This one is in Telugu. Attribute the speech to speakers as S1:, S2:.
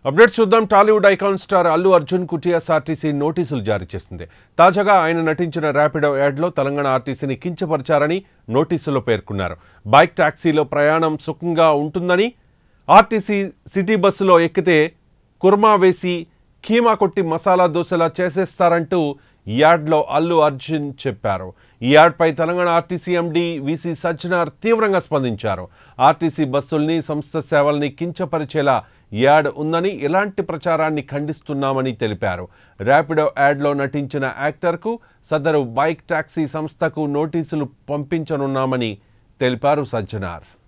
S1: అప్డేట్స్ చూద్దాం టాలీవుడ్ ఐకాన్ స్టార్ అల్లు అర్జున్ కు టీఎస్ఆర్టీసీ నోటీసులు జారీ చేసింది తాజాగా ఆయన నటించిన ర్యాపిడో యాడ్లో తెలంగాణ ఆర్టీసీని కించపరిచారని నోటీసులో పేర్కొన్నారు బైక్ టాక్సీలో ప్రయాణం సుఖంగా ఉంటుందని ఆర్టీసీ సిటీ బస్సులో ఎక్కితే కుర్మా వేసి కీమా కొట్టి మసాలా దోశలా చేసేస్తారంటూ ఈ యాడ్లో అల్లు అర్జున్ చెప్పారు ఈ యాడ్పై తెలంగాణ ఆర్టీసీ ఎండీ వీసీ సజ్జనార్ తీవ్రంగా స్పందించారు ఆర్టీసీ బస్సుల్ని సంస్థ సేవల్ని కించపరిచేలా ఈ యాడ్ ఉందని ఇలాంటి ప్రచారాన్ని ఖండిస్తున్నామని తెలిపారు ర్యాపిడో యాడ్లో నటించిన యాక్టర్కు సదరు బైక్ టాక్సీ సంస్థకు నోటీసులు పంపించనున్నామని తెలిపారు సజ్జనార్